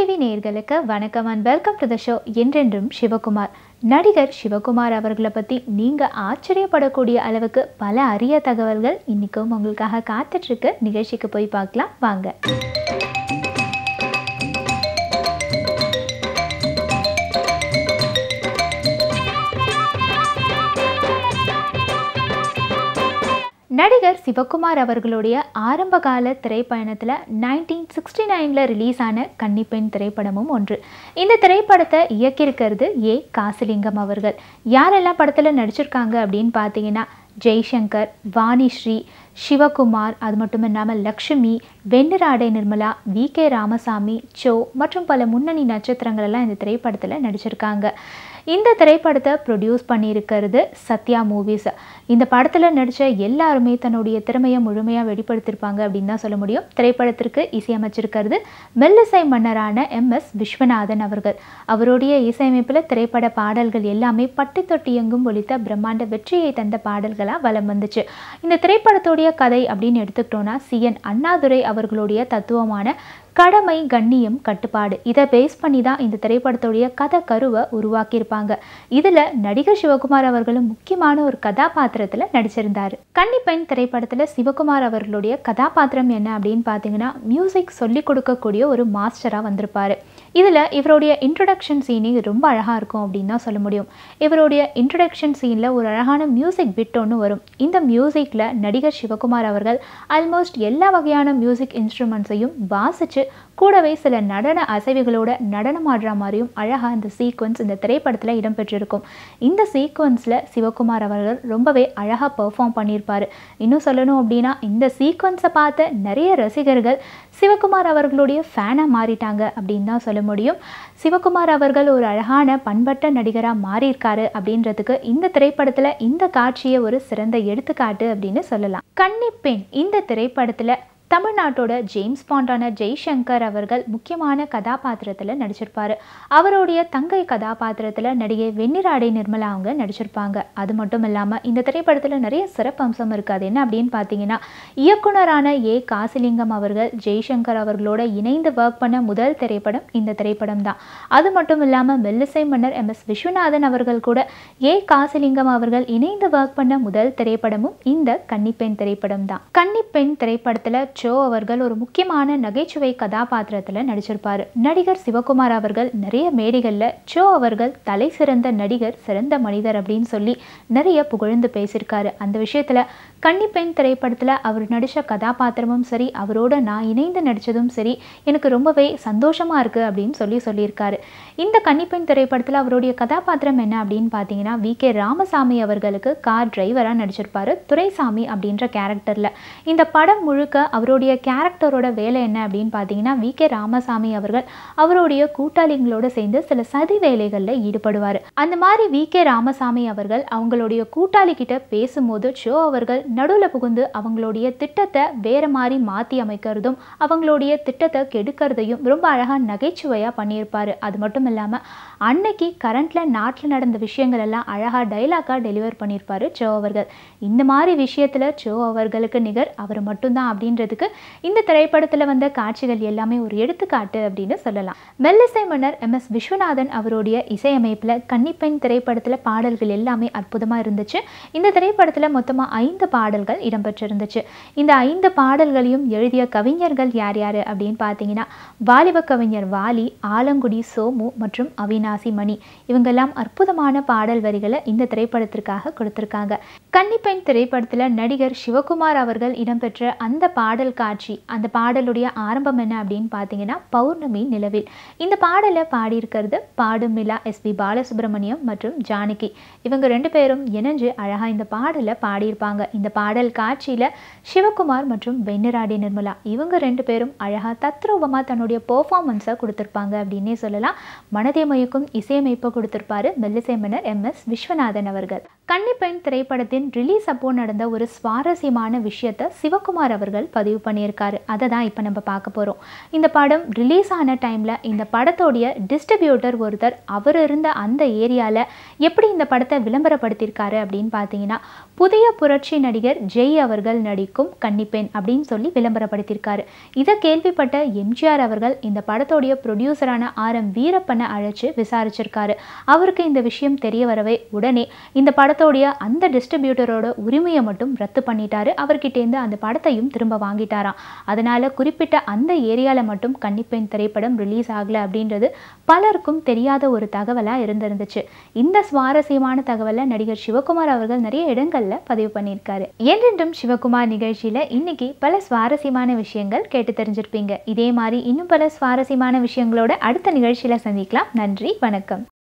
TV நேயர்களுக்கு வணக்கம் and welcome to the show Endrendrum Sivakumar நடிகர் சிவகுமார் அவர்களை பற்றி நீங்கள் ஆச்சரியப்படக்கூடிய அளவுக்கு பல அரிய தகவல்கள் இன்றைக்கும் உங்களுக்காக காத்துட்ருக்கு நிகழ்ச்சிக்கு போய் பார்க்கலாம் வாங்க நடிகர் சிவகுமார் அவர்களுடைய ஆரம்பகால திரைப்பயணத்தில் நைன்டீன் சிக்ஸ்டி நைனில் ரிலீஸ் ஆன கன்னிப்பெண் திரைப்படமும் ஒன்று இந்த திரைப்படத்தை இயக்கியிருக்கிறது ஏ காசிலிங்கம் அவர்கள் யாரெல்லாம் படத்தில் நடிச்சிருக்காங்க அப்படின்னு பார்த்தீங்கன்னா ஜெய்சங்கர் வாணிஸ்ரீ சிவகுமார் அது மட்டும் இல்லாமல் லக்ஷ்மி வெண்ணிராடை நிர்மலா வி கே ராமசாமி சோ மற்றும் பல முன்னணி நட்சத்திரங்கள் எல்லாம் இந்த திரைப்படத்தில் நடிச்சிருக்காங்க இந்த திரைப்படத்தை ப்ரொடியூஸ் பண்ணியிருக்கிறது சத்யா மூவிஸ் இந்த படத்தில் நடித்த எல்லாருமே தன்னுடைய திறமையை முழுமையாக வெளிப்படுத்தியிருப்பாங்க அப்படின்னு தான் சொல்ல முடியும் திரைப்படத்திற்கு இசையமைச்சிருக்கிறது மெல்லிசை மன்னரான எம் எஸ் விஸ்வநாதன் அவர்கள் அவருடைய இசையமைப்பில் திரைப்பட பாடல்கள் எல்லாமே பட்டி தொட்டி எங்கும் ஒலித்த பிரம்மாண்ட வெற்றியை தந்த பாடல்களாக வலம் வந்துச்சு இந்த திரைப்படத்துடைய கதை அப்படின்னு எடுத்துக்கிட்டோன்னா சி என் அண்ணாதுரை அவர்களுடைய தத்துவமான கடமை கண்ணியம் கட்டுப்பாடு இதை பேஸ் பண்ணி தான் இந்த திரைப்படத்துடைய கதை கருவை உருவாக்கியிருப்பாங்க இதில் நடிகர் சிவகுமார் அவர்களும் முக்கியமான ஒரு கதாபாத்திரத்தில் நடிச்சிருந்தார் கன்னிப்பெண் திரைப்படத்தில் சிவகுமார் அவர்களுடைய கதாபாத்திரம் என்ன அப்படின்னு பார்த்தீங்கன்னா மியூசிக் சொல்லிக் கொடுக்கக்கூடிய ஒரு மாஸ்டராக வந்திருப்பார் இதில் இவருடைய இன்ட்ரடக்ஷன் சீனே ரொம்ப அழகாக இருக்கும் அப்படின்னு தான் சொல்ல முடியும் இவருடைய இன்ட்ரடக்ஷன் சீனில் ஒரு அழகான மியூசிக் பிட் ஒன்று வரும் இந்த மியூசிக்கில் நடிகர் சிவகுமார் அவர்கள் ஆல்மோஸ்ட் எல்லா வகையான மியூசிக் இன்ஸ்ட்ருமெண்ட்ஸையும் வாசித்து கூடவே சில நடன அசைவுகளோட நடனம் ஆடுற மாதிரியும் அழகாக இந்த சீக்வன்ஸ் இந்த திரைப்படத்தில் இடம்பெற்றிருக்கும் இந்த சீக்வன்ஸில் சிவகுமார் அவர்கள் ரொம்பவே அழகாக பெர்ஃபார்ம் பண்ணியிருப்பார் இன்னும் சொல்லணும் அப்படின்னா இந்த சீக்வன்ஸை பார்த்த நிறைய ரசிகர்கள் சிவகுமார் அவர்களுடைய ஃபேனாக மாறிட்டாங்க அப்படின்னு தான் சொல்ல முடியும் சிவகுமார் அவர்கள் ஒரு அழகான பண்பட்ட நடிகராக மாறியிருக்காரு அப்படின்றதுக்கு இந்த திரைப்படத்தில் இந்த காட்சியை ஒரு சிறந்த எடுத்துக்காட்டு அப்படின்னு சொல்லலாம் கன்னிப்பெண் இந்த திரைப்படத்தில் தமிழ்நாட்டோட ஜேம்ஸ் பாண்டான ஜெய்சங்கர் அவர்கள் முக்கியமான கதாபாத்திரத்தில் நடிச்சிருப்பார் அவருடைய தங்கை கதாபாத்திரத்தில் நடிகை வெண்ணிராடை நிர்மலா அவங்க நடிச்சிருப்பாங்க அது மட்டும் இல்லாமல் இந்த திரைப்படத்தில் நிறைய சிறப்பம்சம் இருக்குது அது என்ன அப்படின்னு பார்த்தீங்கன்னா இயக்குனரான ஏ காசிலிங்கம் அவர்கள் ஜெய்சங்கர் அவர்களோட இணைந்து ஒர்க் பண்ண முதல் திரைப்படம் இந்த திரைப்படம் தான் அது மட்டும் இல்லாமல் மெல்லிசை மன்னர் எம் எஸ் விஸ்வநாதன் அவர்கள் கூட ஏ காசிலிங்கம் அவர்கள் இணைந்து ஒர்க் பண்ண முதல் திரைப்படமும் இந்த கன்னிப்பெண் திரைப்படம் தான் கன்னிப்பெண் திரைப்படத்தில் சோ அவர்கள் ஒரு முக்கியமான நகைச்சுவை கதாபாத்திரத்தில் நடிச்சிருப்பார் நடிகர் சிவகுமார் அவர்கள் நிறைய மேடைகளில் சோ அவர்கள் தலை சிறந்த நடிகர் சிறந்த மனிதர் அப்படின்னு சொல்லி நிறைய புகழ்ந்து பேசியிருக்காரு அந்த விஷயத்தில் கன்னிப்பெண் திரைப்படத்தில் அவர் நடித்த கதாபாத்திரமும் சரி அவரோட நான் இணைந்து நடித்ததும் சரி எனக்கு ரொம்பவே சந்தோஷமாக இருக்குது அப்படின்னு சொல்லி சொல்லியிருக்காரு இந்த கன்னிப்பெண் திரைப்படத்தில் அவருடைய கதாபாத்திரம் என்ன அப்படின்னு பார்த்தீங்கன்னா வி கே ராமசாமி அவர்களுக்கு கார் டிரைவராக நடிச்சிருப்பாரு துரைசாமி அப்படின்ற கேரக்டரில் இந்த படம் முழுக்க அவருடைய கேரக்டரோட வேலை என்ன அப்படின்னு பார்த்தீங்கன்னா வி கே ராமசாமி அவர்கள் அவருடைய கூட்டாளிகளோட சேர்ந்து சில சதி வேலைகளில் ஈடுபடுவார் அந்த மாதிரி வி கே ராமசாமி அவர்கள் அவங்களுடைய கூட்டாளி கிட்ட பேசும்போது ஷோ அவர்கள் நடுவில் புகுந்து அவங்களுடைய திட்டத்தை வேற மாதிரி மாற்றி அமைக்கிறதும் அவங்களுடைய திட்டத்தை கெடுக்கிறதையும் ரொம்ப அழகாக நகைச்சுவையாக பண்ணியிருப்பார் அது மட்டும் இல்லாமல் அன்னைக்கு கரண்ட்டில் நாட்டில் நடந்த விஷயங்கள் எல்லாம் அழகாக டைலாக்காக டெலிவர் பண்ணியிருப்பார் சோ அவர்கள் இந்த மாதிரி விஷயத்தில் சோ அவர்களுக்கு நிகர் அவர் மட்டும்தான் அப்படின்றதுக்கு இந்த திரைப்படத்தில் வந்த காட்சிகள் எல்லாமே ஒரு எடுத்துக்காட்டு அப்படின்னு சொல்லலாம் மெல்லிசை மன்னர் எம் எஸ் விஸ்வநாதன் அவருடைய இசையமைப்பில் கன்னிப்பெண் திரைப்படத்தில் பாடல்கள் எல்லாமே அற்புதமாக இருந்துச்சு இந்த திரைப்படத்தில் மொத்தமாக ஐந்து பாடல்கள் இடம்பெற்றிருந்துச்சு இந்த ஐந்து பாடல்களையும் எழுதிய கவிஞர்கள் யார் யார் அப்படின்னு பார்த்தீங்கன்னா வாலிப கவிஞர் வாலி ஆலங்குடி சோமு மற்றும் அவினாசி மணி இவங்கெல்லாம் அற்புதமான பாடல் வரிகளை இந்த திரைப்படத்திற்காக கொடுத்துருக்காங்க கன்னிப்பெண் திரைப்படத்தில் நடிகர் சிவகுமார் அவர்கள் இடம்பெற்ற அந்த பாடல் காட்சி அந்த பாடலுடைய ஆரம்பம் என்ன அப்படின்னு பார்த்தீங்கன்னா பௌர்ணமி நிலவில் இந்த பாடலை பாடியிருக்கிறது பாடும் நிலா எஸ்பி பாலசுப்ரமணியம் மற்றும் ஜானகி இவங்க ரெண்டு பேரும் இணைஞ்சு அழகாக இந்த பாடலை பாடியிருப்பாங்க இந்த பாடல் காட்சியில் சிவகுமார் மற்றும் வெண்ணிராடி நிர்மலா இவங்க ரெண்டு பேரும் அழகாக தத்ரூபமாக தன்னுடைய பெர்ஃபார்மன்ஸை கொடுத்துருப்பாங்க அப்படின்னே சொல்லலாம் மனதை மயக்கும் இசையமைப்பை கொடுத்திருப்பாரு மெல்லிசை மன்னர் எம் எஸ் விஸ்வநாதன் அவர்கள் கன்னிப்பெண் திரைப்படத்தின் ரிலீஸ் அப்போ நடந்த ஒரு சுவாரஸ்யமான விஷயத்தை சிவகுமார் அவர்கள் பதிவு பண்ணியிருக்காரு அதை தான் இப்போ நம்ம பார்க்க போகிறோம் இந்த படம் ரிலீஸ் ஆன டைமில் இந்த படத்தோடைய டிஸ்ட்ரிபியூட்டர் ஒருத்தர் அவர் இருந்த அந்த ஏரியாவில் எப்படி இந்த படத்தை விளம்பரப்படுத்தியிருக்காரு அப்படின்னு பார்த்தீங்கன்னா புதிய புரட்சி நடிகர் ஜெய் அவர்கள் நடிக்கும் கன்னிப்பெண் அப்படின்னு சொல்லி விளம்பரப்படுத்தியிருக்காரு இதை கேள்விப்பட்ட எம்ஜிஆர் அவர்கள் இந்த படத்தோடைய ப்ரொடியூசரான ஆர் எம் வீரப்பனை அழைச்சு விசாரிச்சிருக்காரு அவருக்கு இந்த விஷயம் தெரிய வரவே உடனே இந்த படத்தோடைய அந்த டிஸ்ட்ரிபியூட்டரோட உரிமையை மட்டும் ரத்து பண்ணிட்டாரு அவர்கிட்டேருந்து அந்த படத்தையும் திரும்ப வாங்கிட்டாராம் அதனால குறிப்பிட்ட அந்த ஏரியாவில் மட்டும் கன்னிப்பெண் திரைப்படம் ரிலீஸ் ஆகலை அப்படின்றது பலருக்கும் தெரியாத ஒரு தகவலாக இருந்திருந்துச்சு இந்த சுவாரஸ்யமான தகவலை நடிகர் சிவகுமார் அவர்கள் நிறைய இடங்கள்ல பதிவு பண்ணியிருக்காரு என்றென்றும் சிவகுமார் நிகழ்ச்சியில் இன்னைக்கு பல சுவாரஸ்யமான விஷயங்கள் கேட்டு தெரிஞ்சிருப்பீங்க இதே மாதிரி இன்னும் பல சுவாரஸ்யமான விஷயங்களோட அடுத்த நிகழ்ச்சியில் சந்திக்கலாம் நன்றி வணக்கம்